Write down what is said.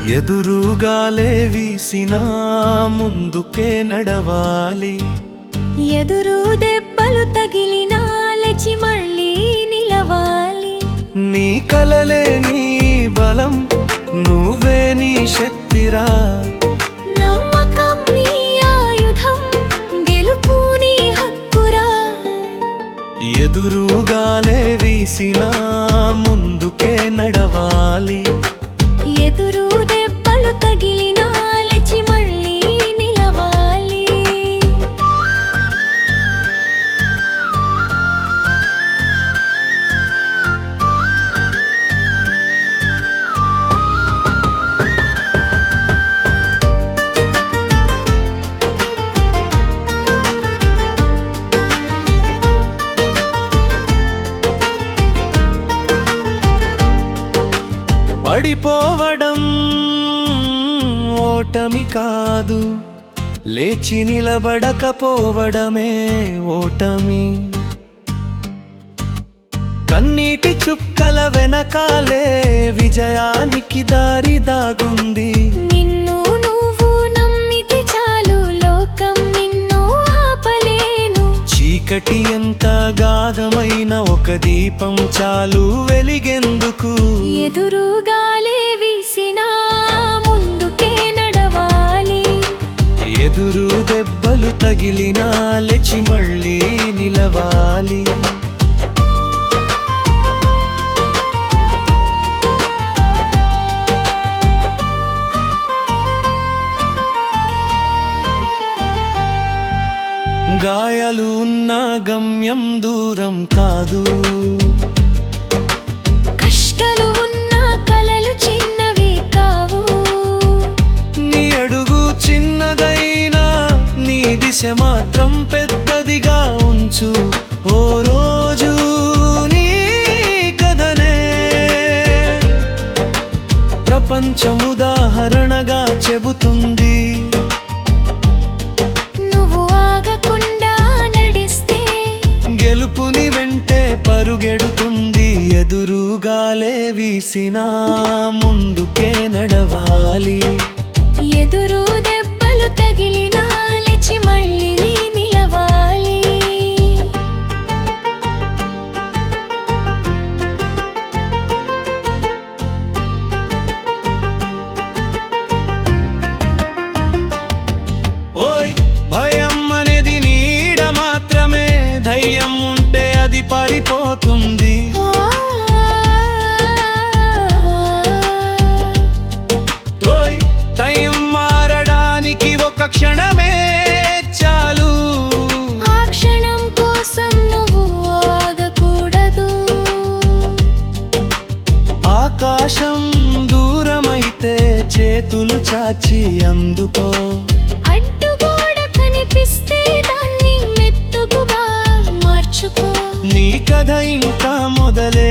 ఎదురుగాలే వీసినా ముందుకే నడవాలి ఎదురు దెబ్బలు తగిలినా లేచి మళ్ళీ నిలవాలి నీ కలలే నీ బలం నువ్వే నీ శక్తిరా నమ్మకం నీ ఆయుధం గెలుపు నీ హక్కురా ఎదురుగాలే వీసినా ముందుకే నడవాలి ఎదురు దెబ్బలు తగిలినా లేచి మళ్ళీ నిలవాలి పడిపోవడం ఓటమి కాదు లేచి నిలబడకపోవడమే ఓటమి కన్నీటి చుక్కల వెనకాలే విజయానికి దారి దాగుంది నిన్ను నువ్వు నమ్మితే చాలు లోకం నిన్ను ఆపలేను చీకటి ఎంత గాధమైన ఒక దీపం చాలు వెలిగెందుకు ఎదురుగాలే వీసినా ముందుకే నడవాలి ఎదురు దెబ్బలు తగిలినా లేచి మళ్ళీ నిలవాలి గాయాలు ఉన్న గమ్యం దూరం కాదు కష్టాలు ఉన్న కలలు చిన్నవి కావు నీ అడుగు చిన్నదైనా నీ దిశ మాత్రం పెద్దదిగా ఉంచు ఓ రోజు నీ కథనే ప్రపంచం ఉదాహరణగా చెబుతుంది నువ్వు ఆగకుండా నడిస్తే గెలుపుని వెంటే పరుగెడుతుంది ఎదురుగాలే వీసినా ముందుకే నడవాలి ఎదురు దెబ్బలు తగిలినా లేచి మళ్ళీ నిలవాలి ఓయ్ భయం అనేది నీడ మాత్రమే ధైర్యం ఉంటే అది పారిపోతుంది ఓయ్ టైం మారడానికి ఒక క్షణమే చాలు ఆ క్షణం కోసం నువ్వు ఆగకూడదు ఆకాశం దూరమైతే చేతులు చాచి అందుకో అడ్డుగోడ కనిపిస్తే దాన్ని మెత్తుకుగా మార్చుకో నీ కథ ఇంకా మొదలే